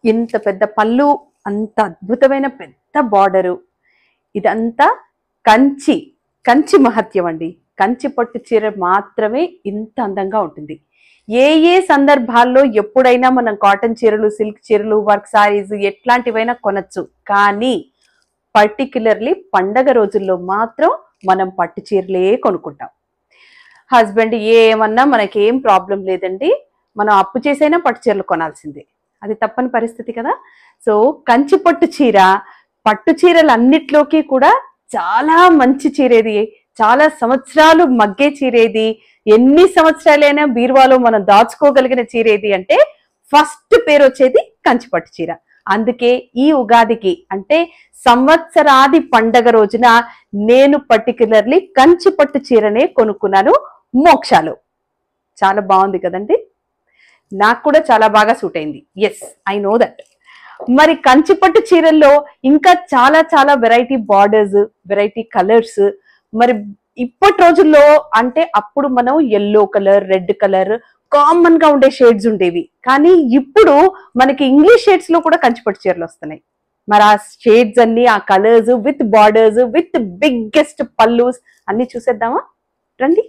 ఇంత పెద్ద పళ్ళు అంత అద్భుతమైన పెద్ద బార్డరు ఇదంతా కంచి కంచి మహత్యం అండి కంచి పట్టు చీర మాత్రమే ఇంత అందంగా ఉంటుంది ఏ ఏ సందర్భాల్లో ఎప్పుడైనా మనం కాటన్ చీరలు సిల్క్ చీరలు వర్క్ సారీస్ ఎట్లాంటివైనా కొనచ్చు కానీ పర్టిక్యులర్లీ పండగ రోజుల్లో మాత్రం మనం పట్టు చీరలే కొనుక్కుంటాం హస్బెండ్ ఏమన్నా మనకేం ప్రాబ్లం లేదండి మనం అప్పు చేసైనా పట్టు చీరలు కొనాల్సిందే అది తప్పని పరిస్థితి కదా సో కంచి పట్టు చీర పట్టు చీరలు అన్నిట్లోకి కూడా చాలా మంచి చీరేది చాలా సంవత్సరాలు మగ్గే చీరేది ఎన్ని సంవత్సరాలైనా బీరువాలో మనం దాచుకోగలిగిన చీరేది అంటే ఫస్ట్ పేరు వచ్చేది కంచి పట్టు చీర అందుకే ఈ ఉగాదికి అంటే సంవత్సరాది పండగ రోజున నేను పర్టికులర్లీ కంచి పట్టు చీరనే కొనుక్కున్నాను మోక్షాలో చాలా బాగుంది కదండి నాకు కూడా చాలా బాగా సూట్ అయింది ఎస్ ఐ నో దట్ మరి కంచిపట్టు చీరల్లో ఇంకా చాలా చాలా వెరైటీ బార్డర్స్ వెరైటీ కలర్స్ మరి ఇప్పటి రోజుల్లో అంటే అప్పుడు మనం yellow colour red colour common గా ఉండే షేడ్స్ ఉండేవి కానీ ఇప్పుడు మనకి ఇంగ్లీష్ షేడ్స్ లో కూడా కంచిపట్టు చీరలు వస్తున్నాయి మరి ఆ షేడ్స్ అన్ని ఆ colours with borders with biggest pallus అన్ని చూసేద్దామా రండి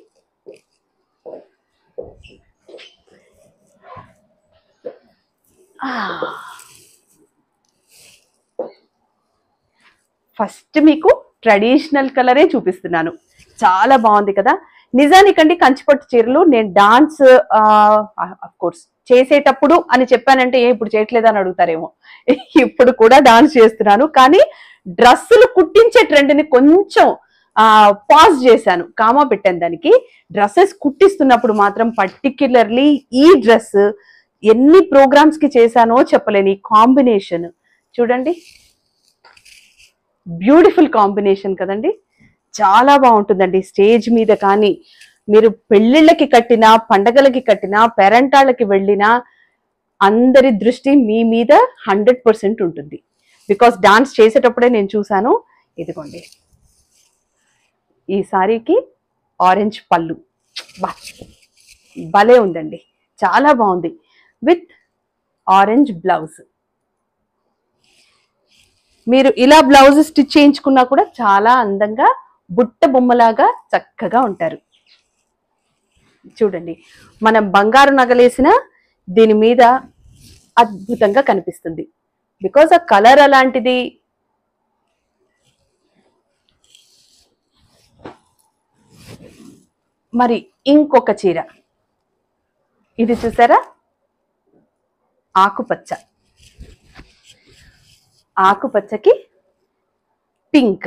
ఫస్ట్ మీకు ట్రెడిషనల్ కలరే చూపిస్తున్నాను చాలా బాగుంది కదా నిజానికండి కంచిపట్టు చీరలు నేను డాన్స్ కోర్స్ చేసేటప్పుడు అని చెప్పానంటే ఏ ఇప్పుడు చేయట్లేదా అని అడుగుతారేమో ఇప్పుడు కూడా డాన్స్ చేస్తున్నాను కానీ డ్రెస్సులు కుట్టించే ట్రెండ్ని కొంచెం పాజ్ చేశాను కామా పెట్టాను దానికి డ్రెస్సెస్ కుట్టిస్తున్నప్పుడు మాత్రం పర్టిక్యులర్లీ ఈ డ్రెస్ ఎన్ని ప్రోగ్రామ్స్ కి చేశానో చెప్పలేను ఈ కాంబినేషన్ చూడండి బ్యూటిఫుల్ కాంబినేషన్ కదండి చాలా బాగుంటుందండి స్టేజ్ మీద కానీ మీరు పెళ్ళిళ్ళకి కట్టినా పండగలకి కట్టినా పేరంటాళ్ళకి వెళ్ళినా అందరి దృష్టి మీ మీద హండ్రెడ్ పర్సెంట్ ఉంటుంది బికాస్ డాన్స్ చేసేటప్పుడే నేను చూశాను ఇదిగోండి ఈ సారీకి ఆరెంజ్ పళ్ళు బా భలే ఉందండి చాలా బాగుంది విత్ ఆరెంజ్ బ్లౌజ్ మీరు ఇలా బ్లౌజ్ స్టిచ్ చేయించుకున్నా కూడా చాలా అందంగా బుట్ట బొమ్మలాగా చక్కగా ఉంటారు చూడండి మనం బంగారు నగలేసిన దీని మీద అద్భుతంగా కనిపిస్తుంది బికాజ్ ఆ కలర్ అలాంటిది మరి ఇంకొక చీర ఇది చూసారా ఆకుపచ్చ ఆకుపచ్చకి pink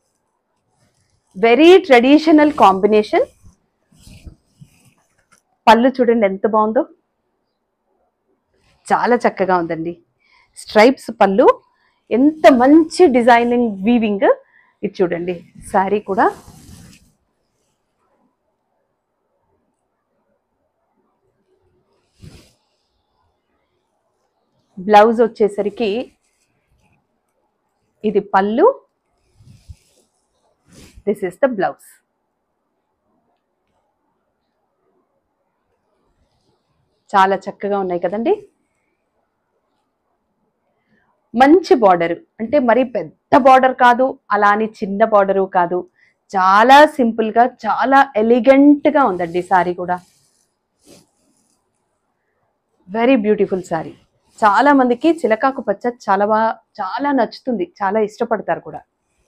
very traditional combination pallu చూడండి ఎంత బాగుందో చాలా చక్కగా ఉందండి స్ట్రైప్స్ పళ్ళు ఎంత మంచి డిజైనింగ్ వీవింగ్ ఇది చూడండి శారీ కూడా బ్లౌజ్ వచ్చేసరికి ఇది పళ్ళు దిస్ ఇస్ ద బ్లౌజ్ చాలా చక్కగా ఉన్నాయి కదండి మంచి బార్డర్ అంటే మరి పెద్ద బార్డర్ కాదు అలా అని చిన్న బార్డరు కాదు చాలా సింపుల్ గా చాలా ఎలిగెంట్ గా ఉందండి సారీ కూడా వెరీ బ్యూటిఫుల్ సారీ చాలా మందికి చిలకాకు పచ్చ చాలా బాగా చాలా నచ్చుతుంది చాలా ఇష్టపడతారు కూడా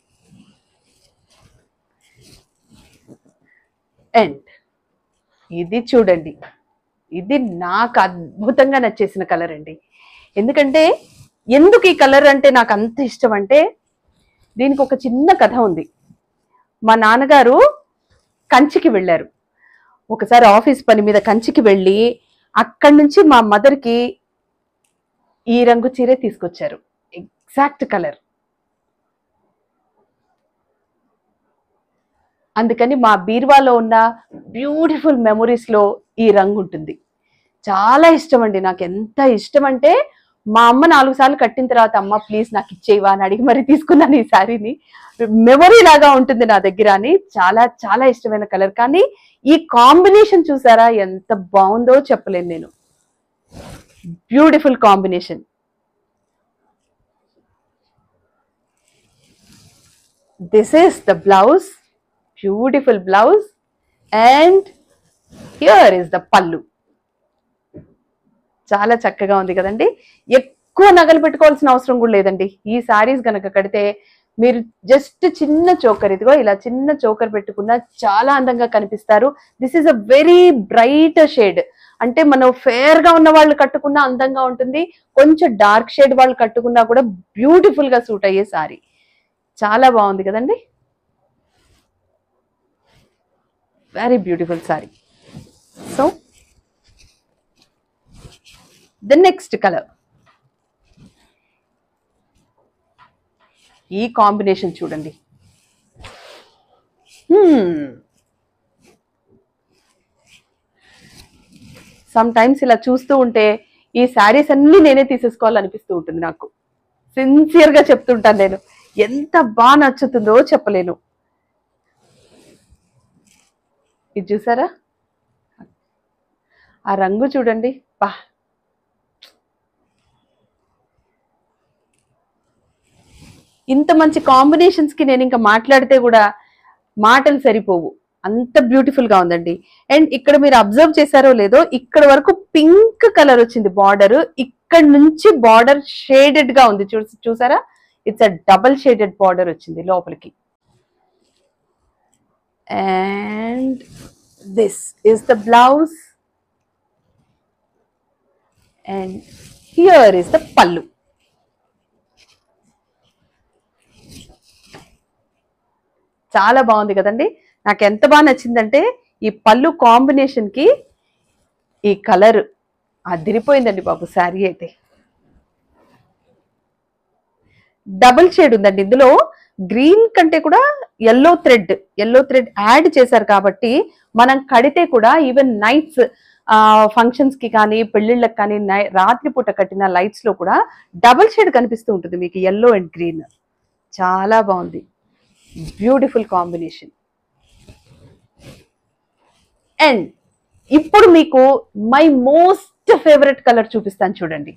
అండ్ ఇది చూడండి ఇది నాకు అద్భుతంగా నచ్చేసిన కలర్ అండి ఎందుకంటే ఎందుకు ఈ కలర్ అంటే నాకు అంత ఇష్టం అంటే దీనికి ఒక చిన్న కథ ఉంది మా నాన్నగారు కంచికి వెళ్ళారు ఒకసారి ఆఫీస్ పని మీద కంచికి వెళ్ళి అక్కడి నుంచి మా మదర్కి ఈ రంగు చీరే తీసుకొచ్చారు ఎగ్జాక్ట్ కలర్ అందుకని మా బీర్వాలో ఉన్న బ్యూటిఫుల్ మెమొరీస్ లో ఈ రంగు ఉంటుంది చాలా ఇష్టం అండి నాకు ఎంత ఇష్టం అంటే మా అమ్మ నాలుగు సార్లు కట్టిన తర్వాత అమ్మ ప్లీజ్ నాకు ఇచ్చేవా అని అడిగి మరి తీసుకున్నాను ఈ శారీని మెమొరీ లాగా ఉంటుంది నా దగ్గర అని చాలా చాలా ఇష్టమైన కలర్ కానీ ఈ కాంబినేషన్ చూసారా ఎంత బాగుందో చెప్పలేను నేను beautiful combination this is the blouse beautiful blouse and here is the pallu చాలా చక్కగా ఉంది కదండి ఎక్కువ నగలు పెట్టుకోవాల్సిన అవసరం కూడా లేదండి ఈ సారీస్ గనక కడితే మీరు జస్ట్ చిన్న చోకర్ ఇదిగో ఇలా చిన్న చోకర్ పెట్టుకున్నా చాలా అందంగా కనిపిస్తారు this is a very bright shade అంటే మనం ఫేర్ గా ఉన్న వాళ్ళు కట్టుకున్నా అందంగా ఉంటుంది కొంచెం డార్క్ షేడ్ వాళ్ళు కట్టుకున్నా కూడా బ్యూటిఫుల్ గా సూట్ అయ్యే సారీ చాలా బాగుంది కదండి very beautiful sari so the next colour ఈ కాంబినేషన్ చూడండి సమ్ టైమ్స్ ఇలా చూస్తూ ఉంటే ఈ శారీస్ అన్ని నేనే తీసేసుకోవాలనిపిస్తూ ఉంటుంది నాకు సిన్సియర్ గా చెప్తుంటాను నేను ఎంత బాగా నచ్చుతుందో చెప్పలేను ఇది చూసారా ఆ రంగు చూడండి బా ఇంత మంచి కాంబినేషన్స్ కి నేను ఇంకా మాట్లాడితే కూడా మాటలు సరిపోవు అంత బ్యూటిఫుల్ గా ఉందండి అండ్ ఇక్కడ మీరు అబ్జర్వ్ చేశారో లేదో ఇక్కడ వరకు పింక్ కలర్ వచ్చింది బార్డర్ ఇక్కడ నుంచి బార్డర్ షేడెడ్ గా ఉంది చూ చూసారా it's a double shaded border వచ్చింది లోపలికి and this is the blouse and here is the pallu చాలా బాగుంది కదండి నాకు ఎంత బాగా నచ్చిందంటే ఈ పళ్ళు కాంబినేషన్ కి ఈ కలర్ అదిరిపోయిందండి బాబు శారీ అయితే డబుల్ షేడ్ ఉందండి ఇందులో గ్రీన్ కంటే కూడా yellow thread yellow thread add చేశారు కాబట్టి మనం కడితే కూడా ఈవెన్ నైట్స్ ఫంక్షన్స్ కి కానీ పెళ్లిళ్ళకి కానీ నై- రాత్రిపూట కట్టిన లైట్స్ లో కూడా డబుల్ షేడ్ కనిపిస్తూ ఉంటుంది మీకు ఎల్లో అండ్ గ్రీన్ చాలా బాగుంది బ్యూటిఫుల్ కాంబినేషన్ అండ్ ఇప్పుడు మీకు మై మోస్ట్ ఫేవరెట్ కలర్ చూపిస్తాను చూడండి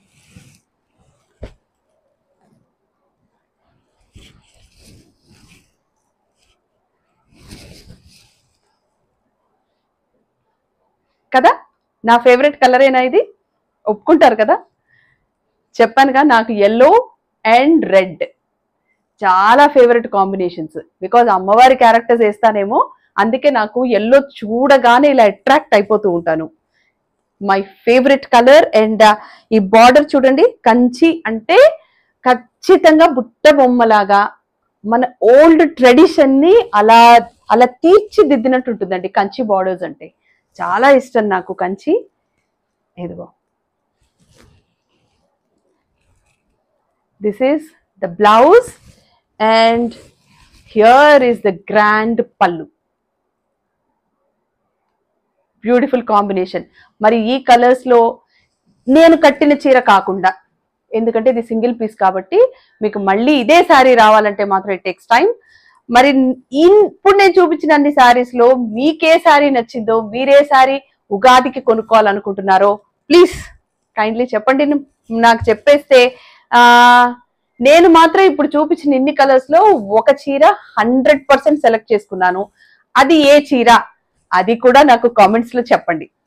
కదా నా ఫేవరెట్ కలరేనా ఇది ఒప్పుకుంటారు కదా చెప్పానుగా నాకు ఎల్లో అండ్ రెడ్ చాలా ఫేవరెట్ కాంబినేషన్స్ బికాజ్ అమ్మవారి క్యారెక్టర్స్ వేస్తానేమో అందుకే నాకు ఎల్లో చూడగానే ఇలా అట్రాక్ట్ అయిపోతూ ఉంటాను మై ఫేవరెట్ కలర్ అండ్ ఈ బార్డర్ చూడండి కంచి అంటే ఖచ్చితంగా బుట్ట బొమ్మలాగా మన ఓల్డ్ ట్రెడిషన్ ని అలా అలా తీర్చిదిద్దినట్టు ఉంటుందండి కంచి బార్డర్స్ అంటే చాలా ఇష్టం నాకు కంచి ఇదిగో this is the blouse and here is the grand pallu beautiful combination మరి ఈ కలర్స్ లో నేను కట్టిన చీర కాకుండా ఎందుకంటే ఇది సింగిల్ పీస్ కాబట్టి మీకు మళ్ళీ ఇదే శారీ రావాలంటే మాత్రం ఇట్ టేక్స్ టైం మరి ఈ- ఇప్పుడు నేను చూపించిన అన్ని శారీస్ లో మీకే శారీ నచ్చిందో మీరే శారీ ఉగాదికి కొనుక్కోవాలనుకుంటున్నారో ప్లీజ్ కైండ్లీ చెప్పండి నాకు చెప్పేస్తే ఆ నేను మాత్రం ఇప్పుడు చూపించిన ఇన్ని కలర్స్ లో ఒక చీర హండ్రెడ్ పర్సెంట్ సెలెక్ట్ చేసుకున్నాను అది ఏ చీర అది కూడా నాకు కామెంట్స్ లో చెప్పండి